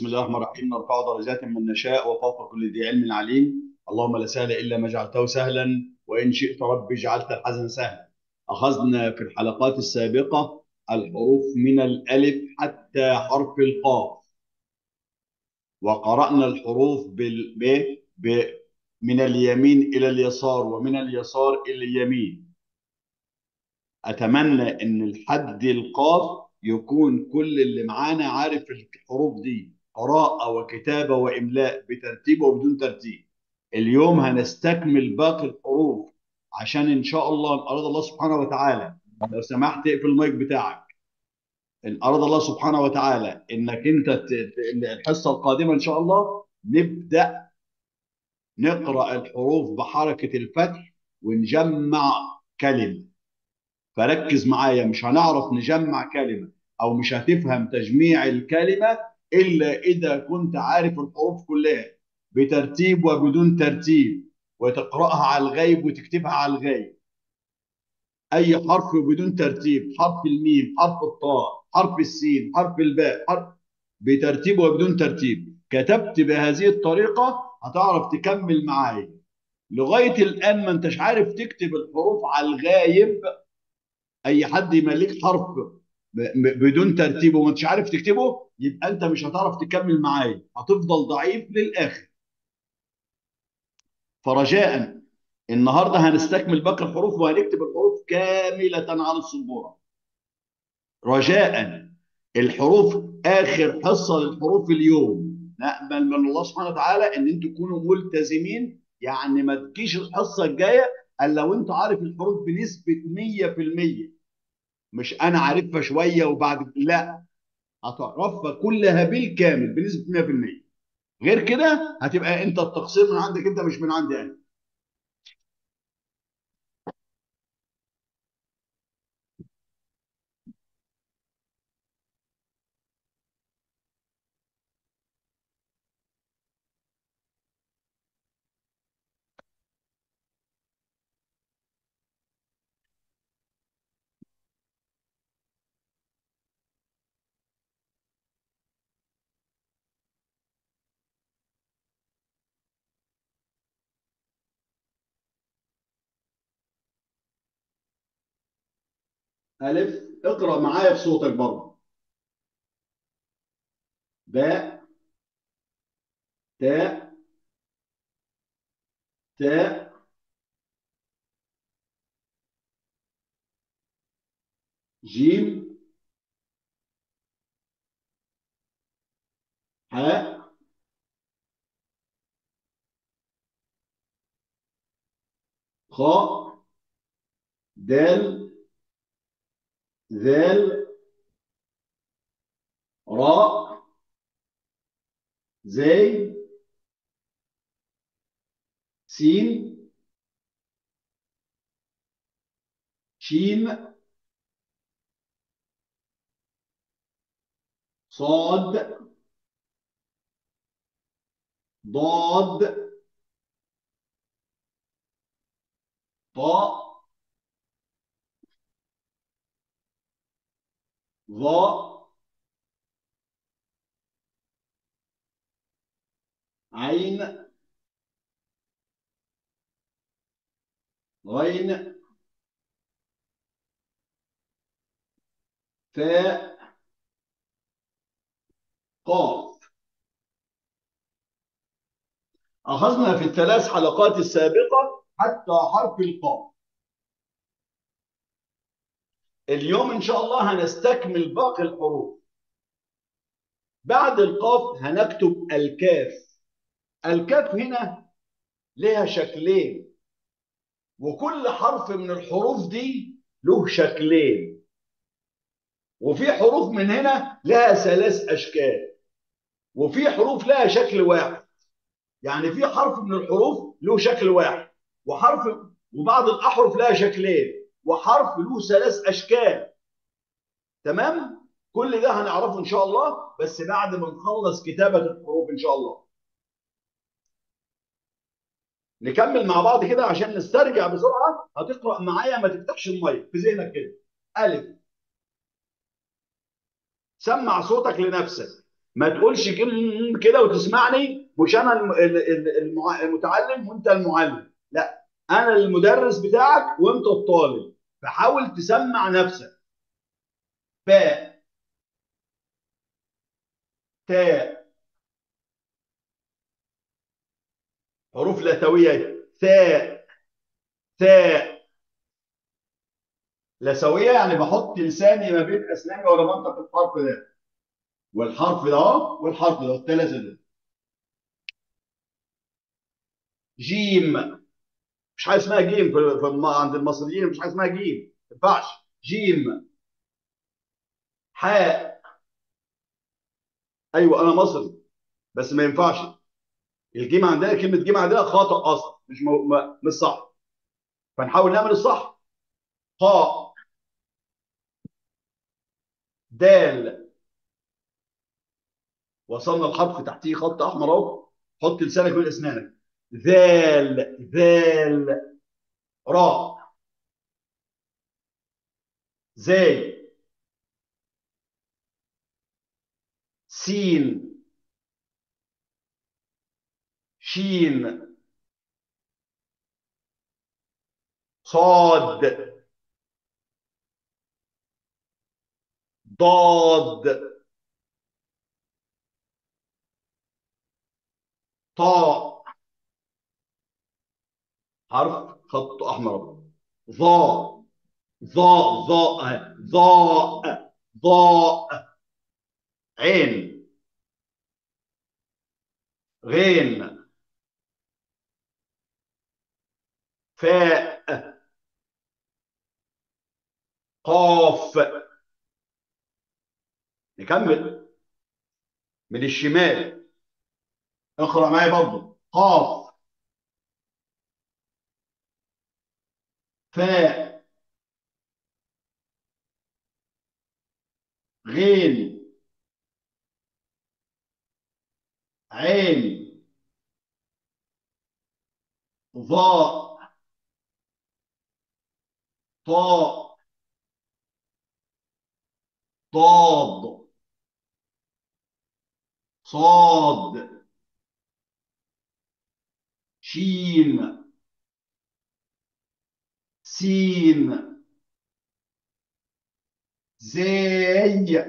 الله الرحمن الرحيم نرفع درجات من نشاء وفوق كل ذي علم عليم اللهم لا سهل الا ما جعلته سهلا وان شئت ربي جعلت الحزن سهلا اخذنا في الحلقات السابقه الحروف من الالف حتى حرف القاف وقرانا الحروف بال... ب... ب... من اليمين الى اليسار ومن اليسار الى اليمين اتمنى ان الحد القاف يكون كل اللي معانا عارف الحروف دي قراءة وكتابة وإملاء بترتيب وبدون ترتيب اليوم هنستكمل باقي الحروف عشان إن شاء الله إن أراد الله سبحانه وتعالى لو سمحت اقفل المايك بتاعك إن أراد الله سبحانه وتعالى إنك أنت ت- ت- الحصة القادمة إن شاء الله نبدأ نقرأ الحروف بحركة الفتح ونجمع كلمة فركز معايا مش هنعرف نجمع كلمة أو مش هتفهم تجميع الكلمة إلا إذا كنت عارف الحروف كلها بترتيب وبدون ترتيب وتقرأها على الغيب وتكتبها على الغيب أي حرف بدون ترتيب حرف الميم حرف الطاء حرف السين حرف الباء حرف بترتيب وبدون ترتيب كتبت بهذه الطريقة هتعرف تكمل معايا لغاية الآن ما انتش عارف تكتب الحروف على الغايب اي حد يملك حرف ب- ب- بدون ترتيب وما انتش عارف تكتبه يبقى انت مش هتعرف تكمل معايا هتفضل ضعيف للاخر فرجاء النهارده هنستكمل باقي الحروف وهنكتب الحروف كامله على السبوره رجاء الحروف اخر حصه للحروف اليوم نامل من الله سبحانه وتعالى ان انتم تكونوا ملتزمين يعني ما تجيش الحصه الجايه الا وانت عارف الحروف بنسبه 100% مش انا عارفها شويه وبعد لا هتعرفها كلها بالكامل بنسبه 100% غير كده هتبقى انت التقصير من عندك انت مش من عندي انا الف اقرا معايا بصوتك برضه باء تاء تاء جيم حاء خاء دال ذال راء زي سين شين صاد ضاد طاء ظاء عين غين فاء قاف أخذنا في الثلاث حلقات السابقة حتى حرف القاف اليوم إن شاء الله هنستكمل باقي الحروف بعد القاف هنكتب الكاف الكاف هنا لها شكلين وكل حرف من الحروف دي له شكلين وفي حروف من هنا لها ثلاث أشكال وفي حروف لها شكل واحد يعني في حرف من الحروف له شكل واحد وحرف وبعض الأحرف لها شكلين وحرف له ثلاث أشكال تمام كل ده هنعرفه إن شاء الله بس بعد ما نخلص كتابة الحروف إن شاء الله نكمل مع بعض كده عشان نسترجع بسرعة هتقرأ معايا ما تفتحش المايك في ذهنك كده ألف سمع صوتك لنفسك ما تقولش كم كده وتسمعني مش انا الم- ال- ال- المع- المتعلم وانت المعلم لا انا المدرس بتاعك وانت الطالب فحاول تسمع نفسك باء تاء حروف لثويه ثاء ثاء لثويه يعني بحط لساني ما بين اسناني وانا بنطق الحرف ده والحرف ده اهو والحرف ده الثلاثه ده جيم مش حاجه اسمها جيم في في الم- عند المصريين مش حاجه اسمها جيم ما ينفعش جيم حاء ايوه انا مصري بس ما ينفعش الجيم عندنا كلمه جيم عندنا خطا اصلا مش مو... ما... مش صح فنحاول نعمل الصح قاء دال وصلنا الحرف تحتيه خط احمر اهو حط لسانك بين اسنانك ذال ذال راء زاي سين شين صاد ضاد طاء حرف خط احمر أهو. ظاء ظاء ظاء ظاء ظاء عين غين فاء قاف نكمل من الشمال اقرا معايا برضه قاف فاء غين عين ظاء طاء ضاد صاد شين سين زي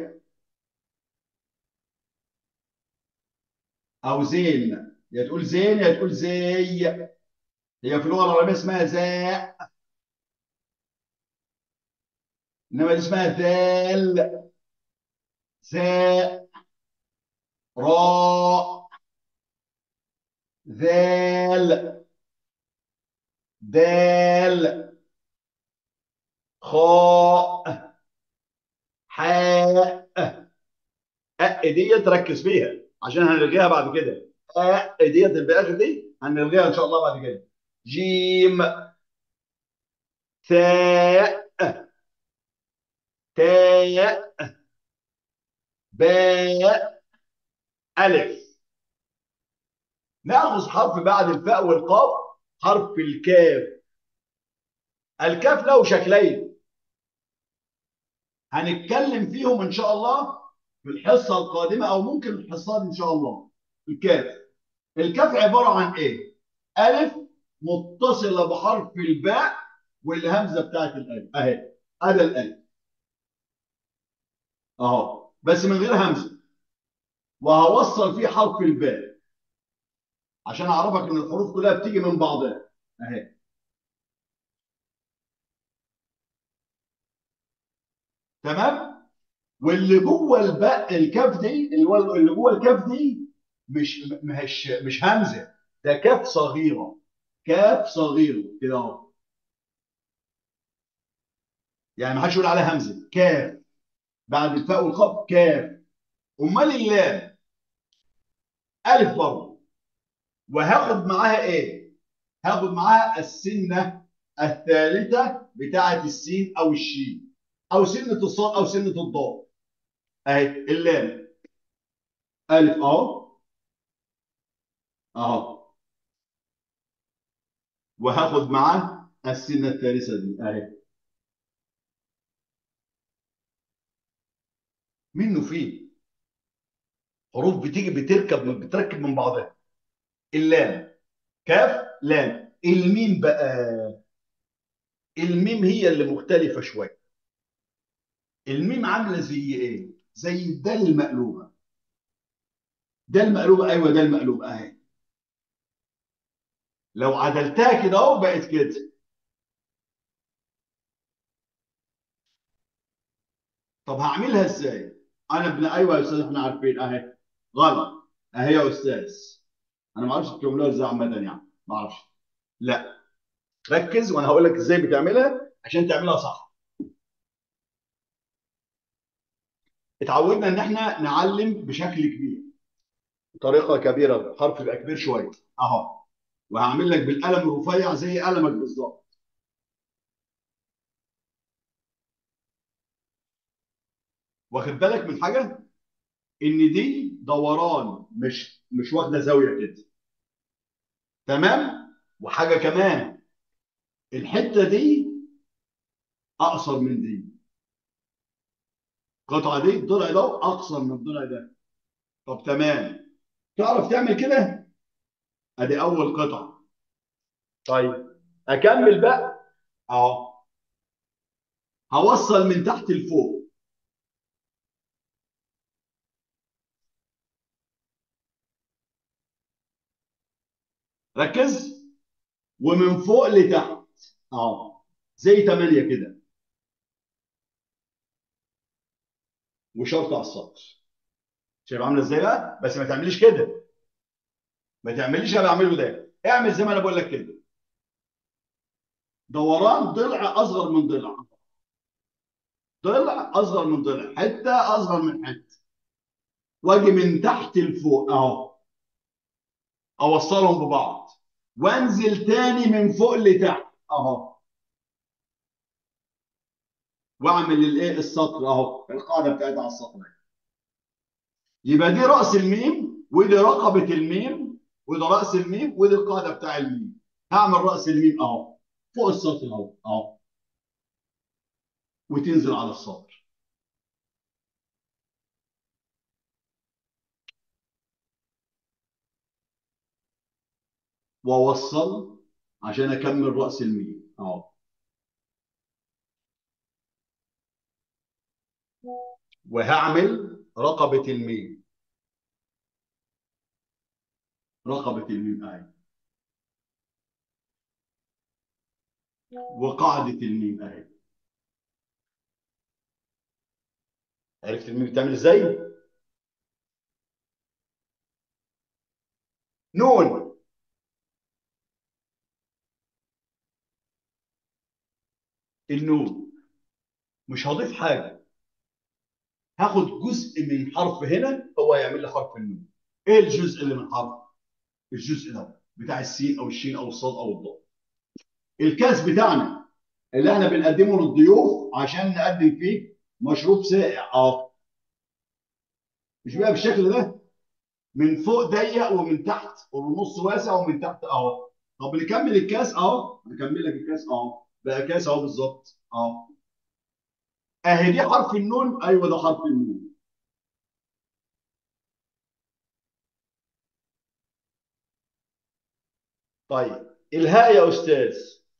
او زين يا تقول زين يا تقول زي هي في اللغه العربيه اسمها زاء انما دي اسمها ذال زاء راء ذال دال خاء حاء أ دي تركز فيها عشان هنلغيها بعد كده أ دي اللي بالاخر دي هنلغيها ان شاء الله بعد كده جيم ثاء تاء باء ألف ناخذ حرف بعد الفاء والقاف حرف الكاف الكاف له شكلين هنتكلم فيهم ان شاء الله في الحصه القادمه او ممكن الحصات ان شاء الله الكاف الكاف عباره عن ايه الف متصله بحرف الباء والهمزه بتاعت الالف اهي ادي الالف اهو بس من غير همزه وهوصل فيه حرف الباء عشان اعرفك ان الحروف كلها بتيجي من بعضها اهي تمام واللي جوه الباء الكاف دي اللي هو اللي جوه الكاف دي مش مش مش همزه ده كاف صغيره كاف صغيره كده اهو يعني ما حدش يقول عليها همزه كاف بعد الفاء والقاف كاف امال اللام الف برضه وهاخد معاها ايه؟ هاخد معاها السنه الثالثه بتاعه السين او الشين او سنه الصاد او سنه الضاد اهي اللام الف اهو اهو وهاخد معاه السنه الثالثه دي اهي منه فيه حروف بتيجي بتركب من بتركب من بعضها اللام كاف لام الميم بقى الميم هي اللي مختلفة شوية الميم عاملة زي ايه زي الدال المقلوبة ده المقلوبة ايوه ده المقلوبة اهي لو عدلتها كده اهو بقت كده طب هعملها ازاي انا ابن ايوه يا استاذ احنا عارفين اهي غلط اهي يا استاذ انا ما اعرفش بتعملوها ازاي عامه يعني ما اعرفش لا ركز وانا هقول لك ازاي بتعملها عشان تعملها صح اتعودنا ان احنا نعلم بشكل كبير بطريقه كبيره حرف يبقى كبير شويه اهو وهعمل لك بالقلم الرفيع زي قلمك بالظبط واخد بالك من حاجه ان دي دوران مش مش واخده زاويه كده تمام وحاجه كمان الحته دي اقصر من دي القطعه دي الضلع ده اقصر من الضلع ده طب تمام تعرف تعمل كده ادي اول قطعه طيب اكمل بقى اهو هوصل من تحت لفوق ركز ومن فوق لتحت اهو زي ثمانية كده وشرط على السطر شايف عامله ازاي بقى بس ما تعمليش كده ما تعمليش اللي بعمله ده اعمل زي ما انا بقول لك كده دوران ضلع اصغر من ضلع ضلع اصغر من ضلع حته اصغر من حته واجي من تحت لفوق اهو اوصلهم ببعض وانزل تاني من فوق لتحت اهو واعمل الايه السطر اهو القاعده بتاعتها على السطر يبقى دي راس الميم ودي رقبه الميم وده راس الميم ودي القاعده بتاع الميم هعمل راس الميم اهو فوق السطر اهو اهو وتنزل على السطر واوصل عشان اكمل راس الميم اهو وهعمل رقبه الميم رقبه الميم اهي وقاعده الميم اهي عرفت الميم بتعمل ازاي نون النون مش هضيف حاجه هاخد جزء من حرف هنا هو هيعمل لي حرف النون ايه الجزء اللي من حرف الجزء ده بتاع السين او الشين او الصاد او الضاد الكاس بتاعنا اللي احنا بنقدمه للضيوف عشان نقدم فيه مشروب ساقع اه مش بقى بالشكل ده من فوق ضيق ومن تحت والنص واسع ومن تحت اهو طب نكمل الكاس اهو نكمل لك الكاس اهو بقى كاس اهو بالظبط اهو اهي دي حرف النون ايوه ده حرف النون طيب الهاء يا استاذ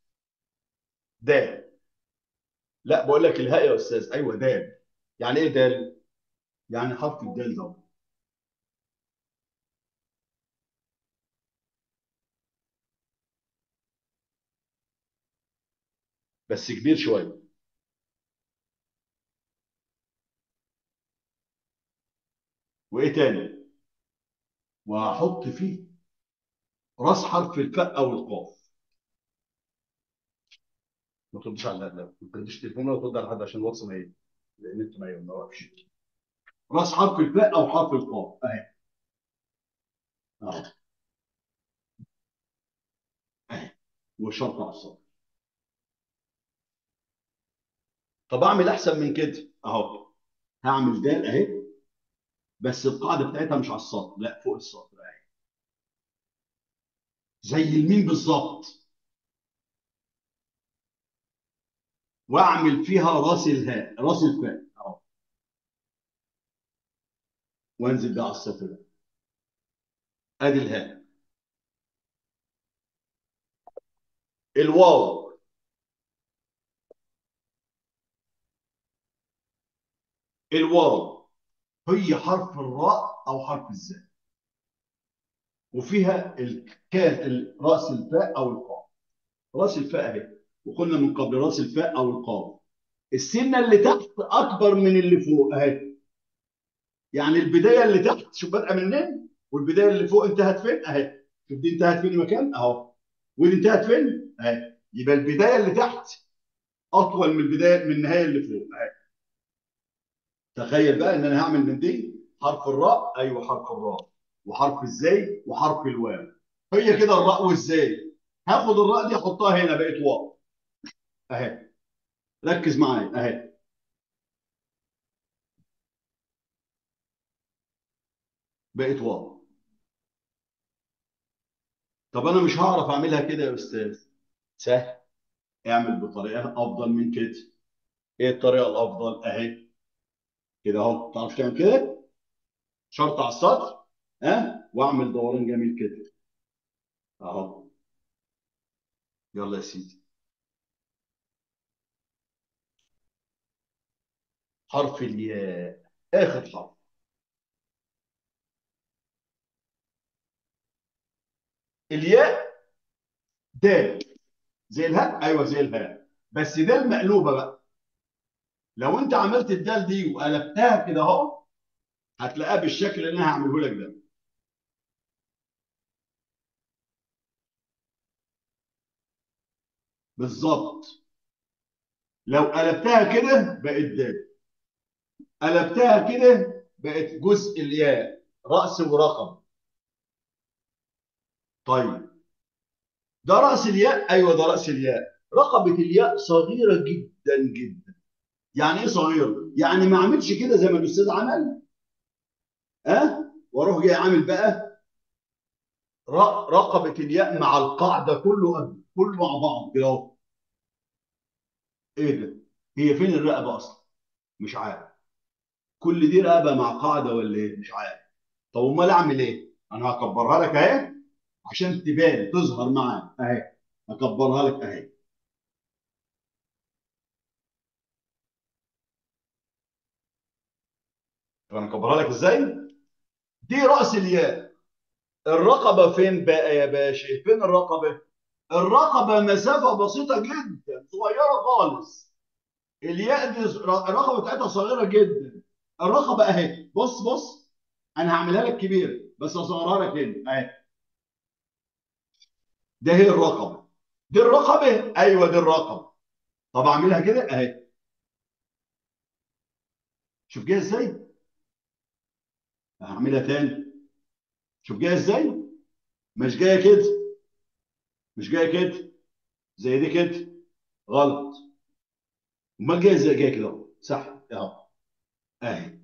دال لا بقول لك الهاء يا استاذ ايوه دال يعني ايه دال يعني حرف الدال ده بس كبير شويه وايه تاني وهحط فيه راس حرف الفاء او القاف ما تردش على لا ما تردش تليفون ولا ترد على حد عشان الواتس ما ايه لان انت ما ما واقفش راس حرف الفاء او حرف القاف اهي اهو اهي وشرط على الصدر طب اعمل احسن من كده اهو هعمل دال اهي بس القاعده بتاعتها مش على السطر لا فوق السطر اهي زي الميم بالظبط واعمل فيها راس الهاء راس الفاء اهو وانزل بقى على السطر ده ادي الهاء الواو الواو هي حرف الراء او حرف الزاء وفيها الكاف راس الفاء او القاف راس الفاء اهي وقلنا من قبل راس الفاء او القاف السنه اللي تحت اكبر من اللي فوق اهي يعني البدايه اللي تحت شوف بادئه منين والبدايه اللي فوق انتهت فين اهي شوف دي انتهت فين مكان اهو ودي انتهت فين اهي يبقى البدايه اللي تحت اطول من البدايه من النهايه اللي فوق اهي تخيل بقى ان انا هعمل من دي حرف الراء ايوه حرف الراء وحرف الزاي وحرف الواو هي كده الراء والزاي هاخد الراء دي احطها هنا بقت واو اهي ركز معايا اهي بقت واو طب انا مش هعرف اعملها كده يا استاذ سهل اعمل بطريقه افضل من كده ايه الطريقه الافضل اهي كده اهو تعرف تعمل كده شرط على السطر ها واعمل دوران جميل كده اهو يلا يا سيدي حرف الياء اخر حرف الياء دال زي الهاء ايوه زي الهاء بس دال مقلوبه بقى لو انت عملت الدال دي وقلبتها كده اهو هتلاقيها بالشكل اللي انا هعمله لك ده بالظبط لو قلبتها كده بقت دال قلبتها كده بقت جزء الياء راس ورقم طيب ده راس الياء ايوه ده راس الياء رقبه الياء صغيره جدا جدا يعني ايه صغيره يعني ما اعملش كده زي ما الاستاذ عمل ها أه؟ واروح جاي عامل بقى رقبه الياء مع القاعده كله كله مع بعض كده اهو ايه ده هي فين الرقبه اصلا مش عارف كل دي رقبه مع قاعده ولا ايه مش عارف طب امال اعمل ايه انا هكبرها لك اهي عشان تبان تظهر معاك اهي هكبرها لك اهي انا اكبرها لك ازاي دي راس الياء الرقبه فين بقى يا باشا فين الرقبه الرقبه مسافه بسيطه جدا صغيره خالص الياء دي الرقبه بتاعتها صغيره جدا الرقبه اهي بص بص انا هعملها لك كبيره بس اصغرها لك هنا اهي ده هي الرقبه دي الرقبه ايوه دي الرقبه طب اعملها كده اهي شوف جايه ازاي هعملها تاني شوف جايه ازاي مش جايه كده مش جايه كده زي دي كده غلط امال جايه ازاي جايه كده صح اهو اهي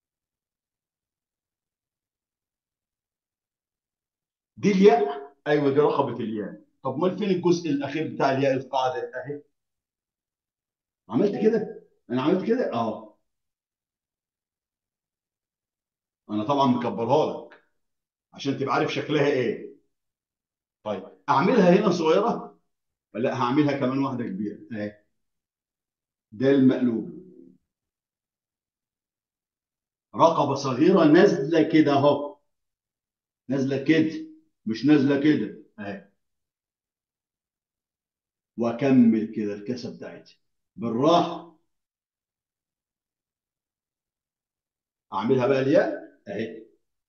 دي الياء ايوه دي رقبه الياء طب امال فين الجزء الاخير بتاع الياء القاعده اهي عملت كده انا عملت كده اهو انا طبعا مكبرها لك عشان تبقى عارف شكلها ايه طيب اعملها هنا صغيره ولا هعملها كمان واحده كبيره اهي ده المقلوب رقبه صغيره نازله كده اهو نازله كده مش نازله كده اهي واكمل كده الكاسه بتاعتي بالراحه اعملها بقى الياء اهي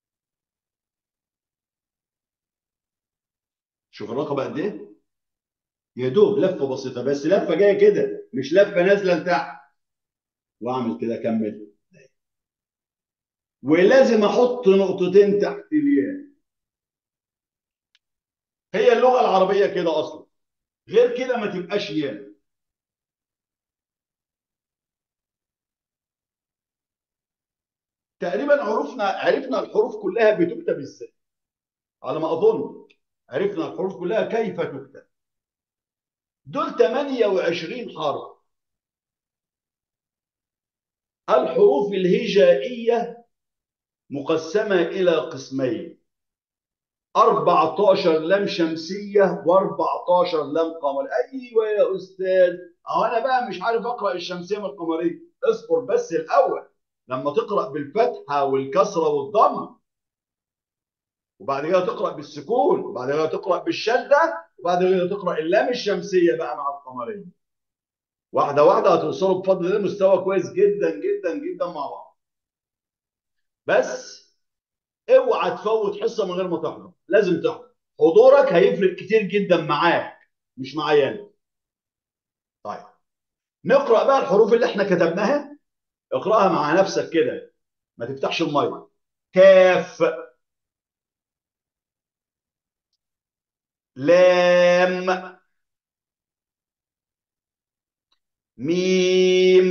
شوف الرقبه قد ايه يا دوب لفه بسيطه بس لفه جايه كده مش لفه نازله لتحت واعمل كده اكمل ولازم احط نقطتين تحت الياء هي اللغه العربيه كده اصلا غير كده ما تبقاش ياء تقريبا عرفنا عرفنا الحروف كلها بتكتب ازاي على ما اظن عرفنا الحروف كلها كيف تكتب دول 28 حرف الحروف الهجائيه مقسمة إلى قسمين 14 لام شمسية و14 لام قمرية أيوة يا أستاذ أهو أنا بقى مش عارف أقرأ الشمسية من القمرية اصبر بس الأول لما تقرأ بالفتحة والكسرة والضم وبعد كده تقرأ بالسكون وبعد كده تقرأ بالشدة وبعد كده تقرأ اللام الشمسية بقى مع القمرية واحدة واحدة هتوصلوا بفضل الله مستوى كويس جدا جدا جدا مع بعض بس اوعى تفوت حصة من غير ما تحضر لازم تحضر حضورك هيفرق كتير جدا معاك مش معايا انا طيب نقرأ بقى الحروف اللي احنا كتبناها اقرأها مع نفسك كده ما تفتحش المية كاف لام ميم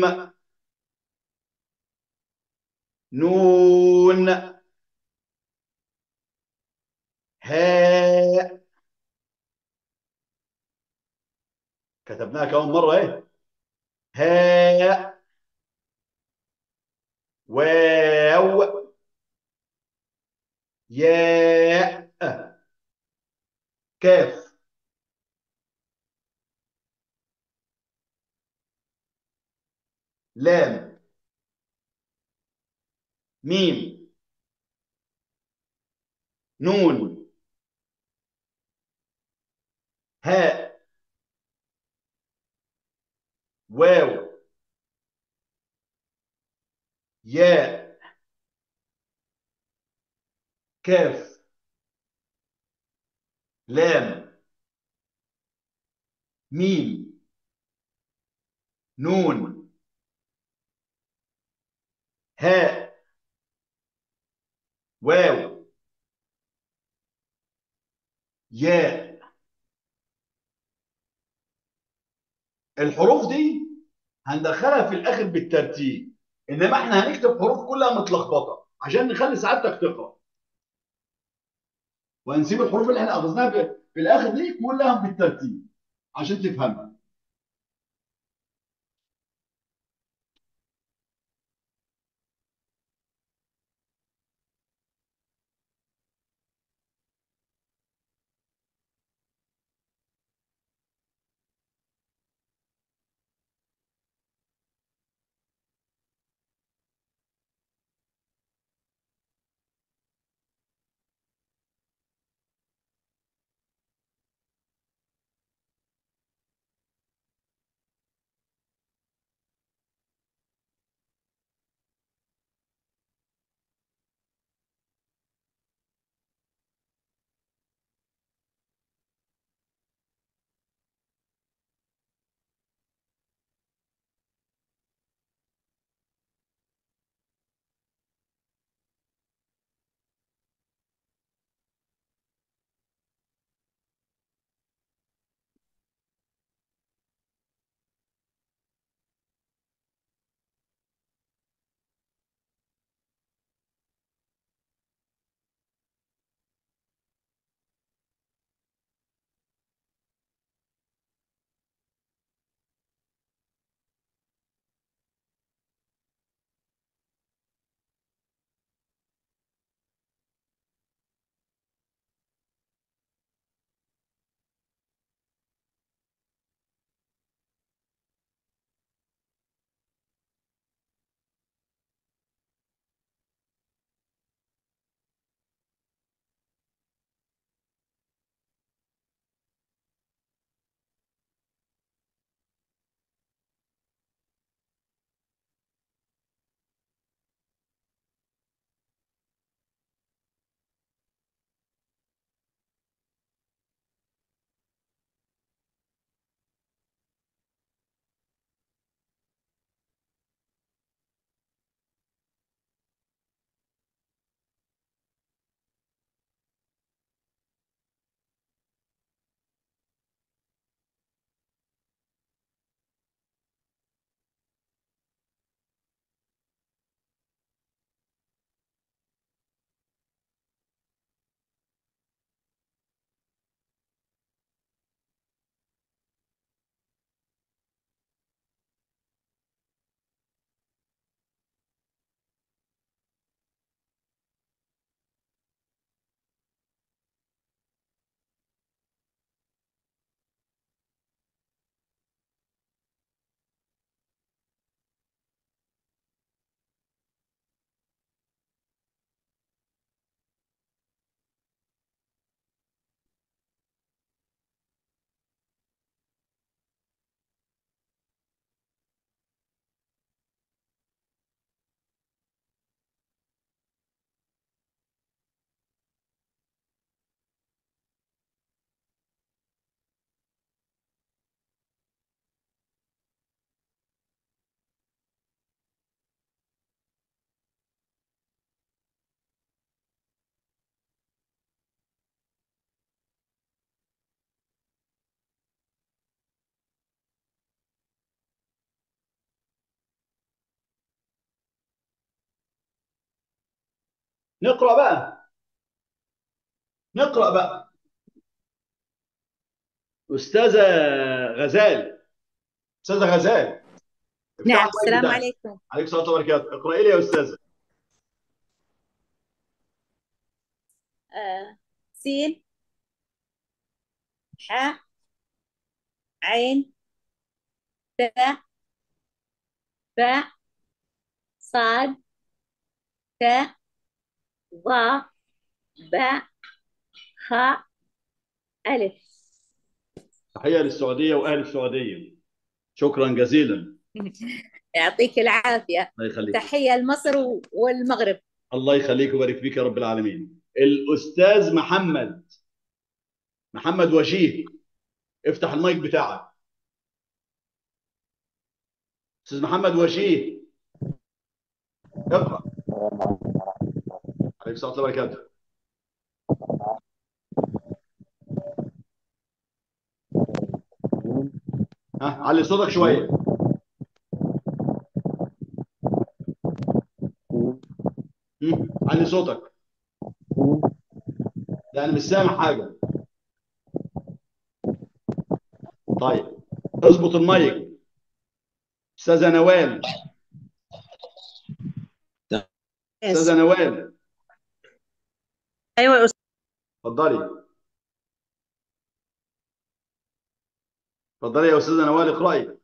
نون هاء كتبناها كمان مرة ايه هاء واو ياء كاف لام ميم نون هاء واو ياء كاف لام ميم نون هاء واو ياء الحروف دي هندخلها في الاخر بالترتيب انما احنا هنكتب حروف كلها متلخبطه عشان نخلي سعادتك تقرا وهنسيب الحروف اللي احنا اخذناها في في الاخر دي كلها بالترتيب عشان تفهمها نقرأ بقى نقرأ بقى أستاذة غزال أستاذة غزال افتح نعم المايك السلام بتاعك عليكم عليك الصلاة وبركاته اقرأي لي يا أستاذة آه سين حاء عين تاء باء صاد تاء ظاء باء خاء ألف تحية للسعودية وأهل السعودية شكرا جزيلا يعطيك العافية الله يخليك تحية لمصر و- والمغرب الله يخليك ويبارك فيك يا رب العالمين الأستاذ محمد محمد وجيه افتح المايك بتاعك أستاذ محمد وجيه اقرأ عليك الصلاة وبركاته ها علي صوتك شوية مم. علي صوتك لا أنا مش سامع حاجة طيب اظبط المايك أستاذة نوال أستاذة نوال ايوه يا استاذ اتفضلي اتفضلي يا أستاذة نوال اقرأي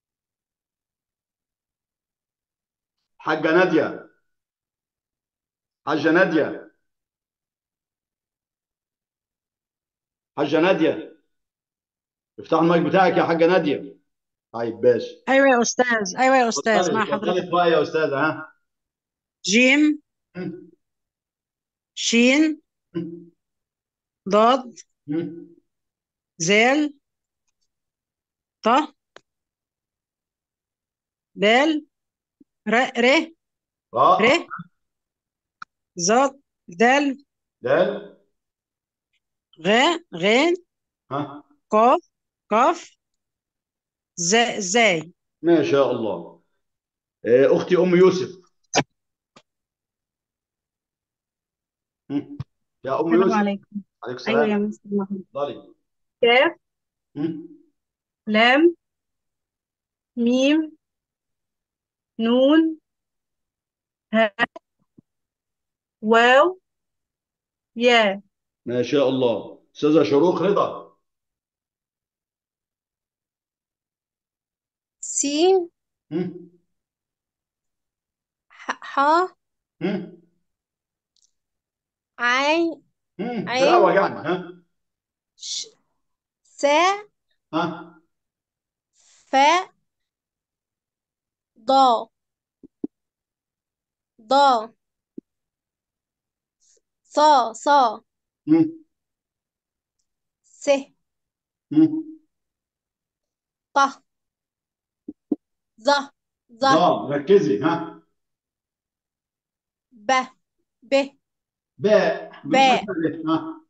حاجة نادية حاجة نادية حاجة نادية افتح المايك بتاعك يا حاجة نادية طيب باش ايوه يا استاذ ايوه يا استاذ مع اتفضلي حضرتك اتفضلي اقرأي يا أستاذة ها جيم مم. شين مم. ضاد مم. زال ط دال ر ر راء ر زاد دال دال غ غين ها قاف قاف زا زاي ما شاء الله آه، أختي أم يوسف مم. يا أم السلام يوسف عليكم عليك أيوة يا السلام مستر محمود اتفضلي كاف مم. لام ميم نون ها واو يا ما شاء الله أستاذة شروق رضا سين مم. ح ح- مم. عين مم. عين. لا وجعنا ها ش سا ها فا ضا ضا صا صا مم. س مم. ط ظ ظ ضاد ركزي ها ب ب باء باء. بالفتحة ها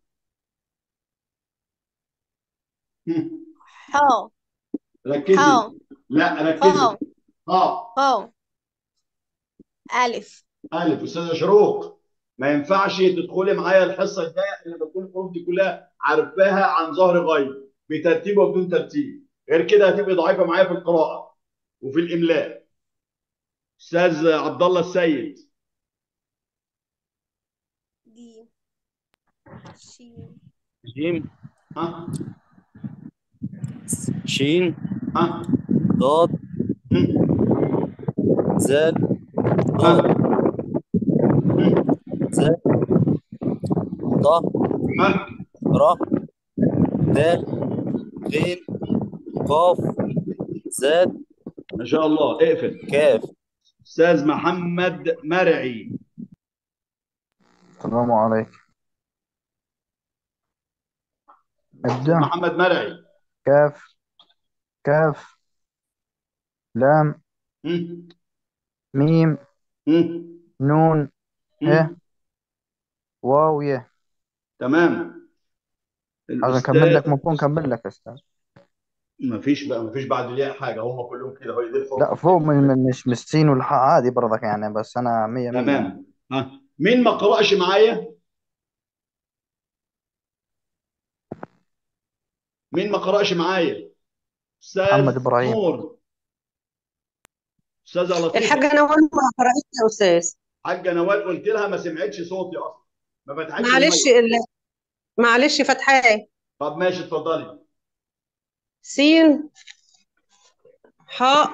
مم. ح ركزي ح لا خ ركزي اه خ ألف ألف أستاذة شروق ما ينفعش تدخلي معايا الحصة الجاية إلا بكون الحروف دي كلها عارفاها عن ظهر غيب بترتيب وبدون ترتيب غير كده هتبقي ضعيفة معايا في القراءة وفي الإملاء أستاذ عبد الله السيد ج شين جيم ها شين ها ضاد مم. زال ها ضاد مم. زال ض ها ر دال غين قاف زاد ما شاء الله اقفل كاف أستاذ محمد مرعي السلام عليكم أستاذ ابدأ محمد مرعي كاف كاف لام مم. ميم مم. نون ه مم. واو يه تمام عايز نكمل لك ممكن نكمل لك يا استاذ ما فيش بقى ما فيش بعد الياء حاجه هم كلهم كده هو دي الحروف لا فوق من من- مش مش سين والحاء عادي برضك يعني بس انا مية مية تمام ها مين ما قرأش معايا مين ما قرأش معايا استاذ محمد إبراهيم. نور استاذه لطيفه الحاجة نوال ما قرأتش يا أستاذ حاجه نوال قلت لها ما سمعتش صوتي اصلا ما فتحتش معلش المايك. ال- معلش فتحاه طب ماشي اتفضلي سين حاء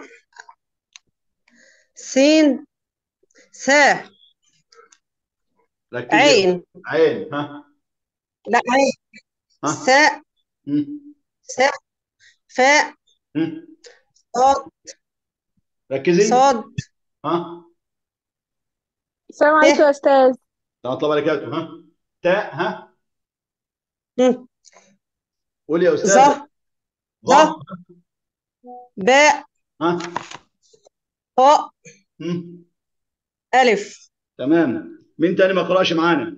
سين سا ركزي عين عين ها لا عين ها ساء مم. ساء فاء مم. صاد ركزي صاد ها السلام عليكم يا أستاذ ورحمة الله وبركاته ها تاء ها مم. قولي يا استاذه ظ ظ باء ها طاء مم. ألف تمام مين تاني ما قرأش معانا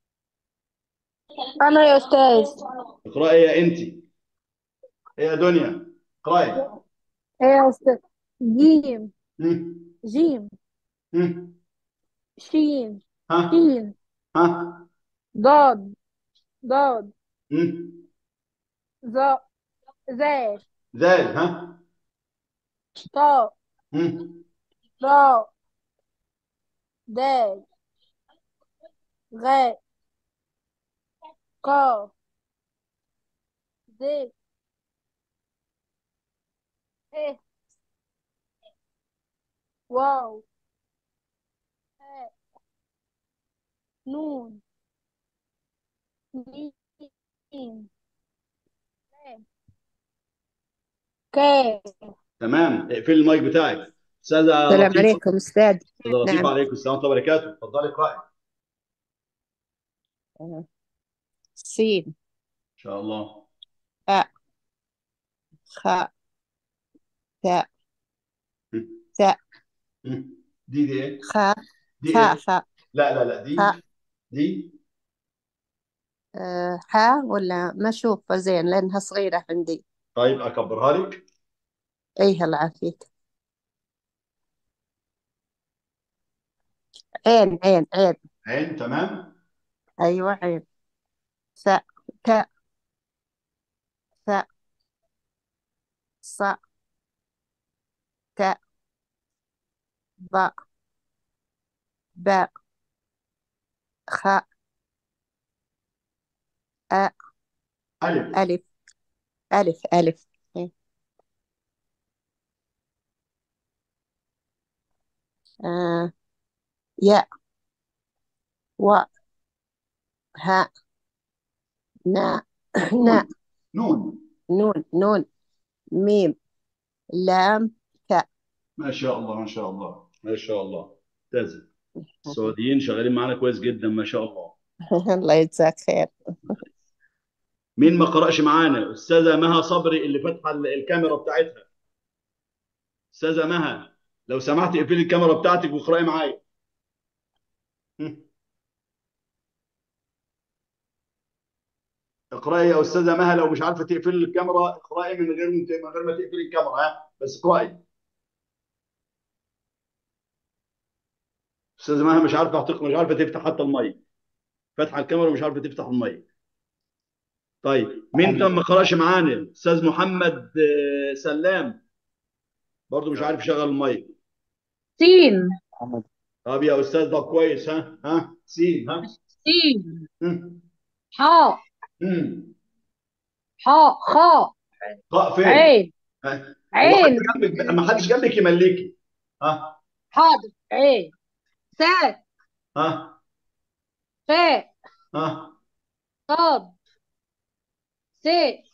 أنا يا أستاذ اقرأي يا انت ايه يا دنيا اقرأي إيه يا أستاذ جيم مم. جيم مم. شين ها شين ها ضاد ضاد مم. ظا زال ذال ها طاء مم. راء دال غاء قاف ذ ه واو هاء نون ميم لام كاف تمام اقفلي المايك بتاعك استاذه السلام لطيفه عليكم أستاذ استاذه لطيفه نعم عليكم السلام ورحمه الله وبركاته اتفضلي اقرأي آه. سين ان شاء الله باء خاء تاء مم. تاء مم. دي دي ايه خاء دي فاء ايه فاء لا لا لا دي فاء دي آه، حاء ولا ما أشوفها زين لأنها صغيرة عندي طيب اكبرها لك أيها العافية عين عين عين عين تمام أيوة عين ثاء تاء ثاء صاء تاء ضاء باء خاء آء الف ألف ألف ألف إيه. آه. ياء واء هاء ناء ناء نون نون نون ميم لام تاء ما شاء الله ما شاء الله ما شاء الله ممتازه السعوديين شغالين معانا كويس جدا ما شاء الله الله يجزاك خير مين ما قرأش معانا استاذه مها صبري اللي فاتحه ال- الكاميرا بتاعتها استاذه مها لو سمحتي اقفلي الكاميرا بتاعتك واقرأي معايا هم. اقرأي يا استاذه مها لو مش عارفه تقفلي الكاميرا اقرأي من غير من غير ما تقفلي الكاميرا ها بس اقرأي استاذه مها مش عارفه تقرأ مش عارفه تفتح حتى المايك فاتحه الكاميرا ومش عارفه تفتح المايك طيب مين كان ما قرأش معانا استاذ محمد آه، سلام برضو مش عارف يشغل المايك سين محمد طب يا استاذ ده كويس ها ها سين ها سين هم. حاء هم. حاء خاء قاء فين عين ها عين وحد جنبك ما حدش جنبك يمليكي ها حاضر عين ساء ها فاء ها صاد ساء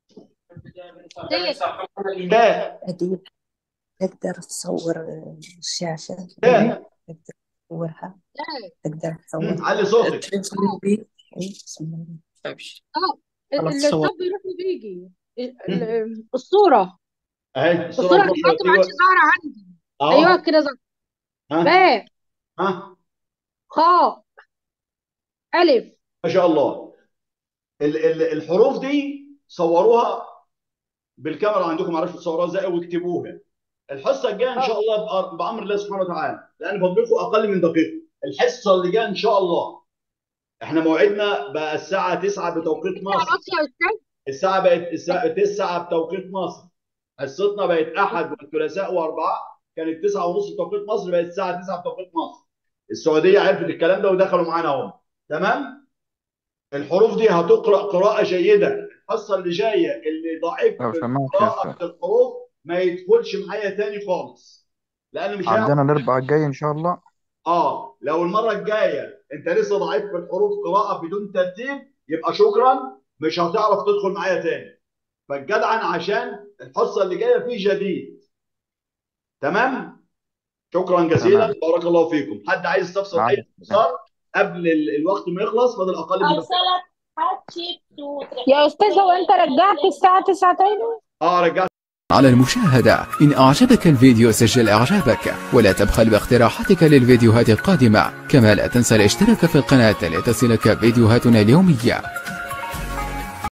ساء تاء أديب تقدر تصور الشاشة تاء تقدر تصورها لا تقدر تصور هم. علي صوتك ترسم بي إيه بسم الله أبشر اه خلاص الصوت صور بيروح وبيجي ال- ال- الصورة اهي الصوره الصورة الفضلة دلوقتي ما عادش ايوه ظاهرة عندي اهو ايوه كده ظهر ها باء ها خاء ألف ما شاء الله ال ال الحروف دي صوروها بالكاميرا عندكم معرفش تصوروها ازاي واكتبوها الحصه الجايه ان شاء اه الله بأ- بامر الله سبحانه وتعالى لان فضلكم اقل من دقيقه الحصه اللي جايه ان شاء الله احنا موعدنا بقى الساعه 9 بتوقيت مصر خلاص يا أستاذ الساعه بقت الساعه 9 بتوقيت مصر حصتنا بقت احد والثلاثاء واربعاء كانت 9 ونص بتوقيت مصر بقت الساعه 9 بتوقيت مصر السعوديه عرفت الكلام ده ودخلوا معانا اهو تمام الحروف دي هتقرا قراءه جيده الحصه اللي جايه اللي ضعيف لو في سمحت يا قراءه أستاذ الحروف ما يدخلش معايا تاني خالص لان مش هيعرف عندنا الأربعاء الجاي إن شاء الله اه لو المره الجايه انت لسه ضعيف في الحروف قراءه بدون ترتيب يبقى شكرا مش هتعرف تدخل معايا تاني فالجدعن عشان الحصه اللي جايه فيه جديد تمام شكرا جزيلا تمام بارك الله فيكم حد عايز يستفسر مع اي السلامة استفسار قبل ال- الوقت ما يخلص فاضل اقل من دقيقه يا أستاذ هو أنت رجعت الساعة 9 تاني؟ اه رجعت على المشاهدة إن أعجبك الفيديو سجل إعجابك ولا تبخل باقتراحاتك للفيديوهات القادمة كما لا تنسى الاشتراك في القناة لتصلك فيديوهاتنا اليومية